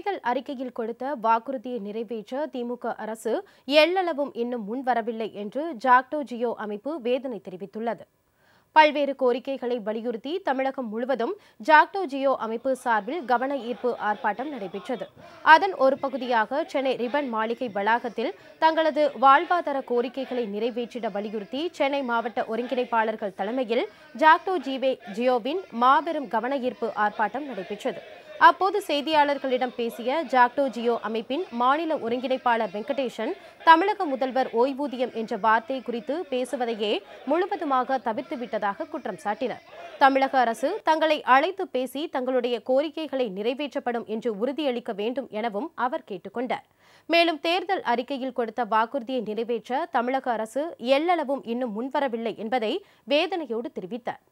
தேர்தல் அறிக்கையில் கொடுத்த வாக்குறுதியை நிறைவேற்ற திமுக அரசு எள்ளளவும் இன்னும் முன்வரவில்லை என்று ஜாக்டோ ஜியோ அமைப்பு வேதனை தெரிவித்துள்ளது பல்வேறு கோரிக்கைகளை வலியுறுத்தி தமிழகம் முழுவதும் ஜாக்டோ ஜியோ அமைப்பு சார்பில் கவன ஈர்ப்பு ஆர்ப்பாட்டம் நடைபெற்றது அதன் ஒரு பகுதியாக சென்னை ரிபன் மாளிகை வளாகத்தில் தங்களது வாழ்வாதார கோரிக்கைகளை நிறைவேற்றிட வலியுறுத்தி சென்னை மாவட்ட ஒருங்கிணைப்பாளர்கள் தலைமையில் ஜாக்டோ ஜீவே ஜியோவின் மாபெரும் கவன ஈர்ப்பு ஆர்ப்பாட்டம் நடைபெற்றது அப்போது செய்தியாளர்களிடம் பேசிய ஜாக்டோ ஜியோ அமைப்பின் மாநில ஒருங்கிணைப்பாளர் வெங்கடேசன் தமிழக முதல்வர் ஓய்வூதியம் என்ற வார்த்தை குறித்து பேசுவதையே முழுவதுமாக தவிர்த்துவிட்டதாக குற்றம் சாட்டினர் தமிழக அரசு தங்களை அழைத்து பேசி தங்களுடைய கோரிக்கைகளை நிறைவேற்றப்படும் என்று உறுதியளிக்க வேண்டும் எனவும் அவர் கேட்டுக்கொண்டார் மேலும் தேர்தல் அறிக்கையில் கொடுத்த வாக்குறுதியை நிறைவேற்ற தமிழக அரசு எள்ளளவும் இன்னும் முன்வரவில்லை என்பதை வேதனையோடு தெரிவித்தார்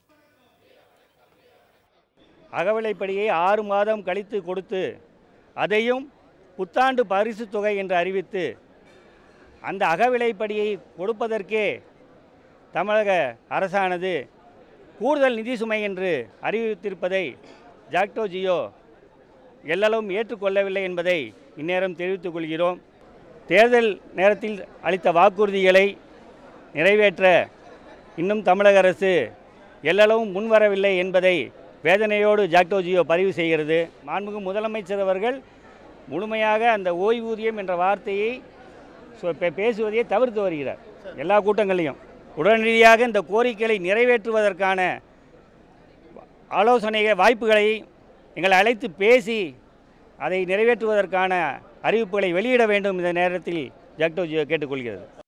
அகவிலைப்படியை ஆறு மாதம் கழித்து கொடுத்து அதையும் புத்தாண்டு பரிசு தொகை என்று அறிவித்து அந்த அகவிலைப்படியை கொடுப்பதற்கே தமிழக அரசானது கூடுதல் நிதி சுமை என்று அறிவித்திருப்பதை ஜாக்டோ ஜியோ எல்லளவும் ஏற்றுக்கொள்ளவில்லை என்பதை இந்நேரம் தெரிவித்துக் கொள்கிறோம் தேர்தல் நேரத்தில் அளித்த வாக்குறுதிகளை நிறைவேற்ற இன்னும் தமிழக அரசு எல்லளவும் முன்வரவில்லை என்பதை வேதனையோடு ஜாக்டோ ஜியோ பதிவு செய்கிறது மாண்புமிகு முதலமைச்சர் அவர்கள் முழுமையாக அந்த ஓய்வூதியம் என்ற வார்த்தையை சொ- பே- பேசுவதையே தவிர்த்து வருகிறார் எல்லா கூட்டங்களையும் உடனடியாக இந்த கோரிக்கைகளை நிறைவேற்றுவதற்கான ஆலோசனை வாய்ப்புகளை எங்களை அழைத்து பேசி அதை நிறைவேற்றுவதற்கான அறிவிப்புகளை வெளியிட வேண்டும் இந்த நேரத்தில் ஜாக்டோ ஜியோ கேட்டுக்கொள்கிறது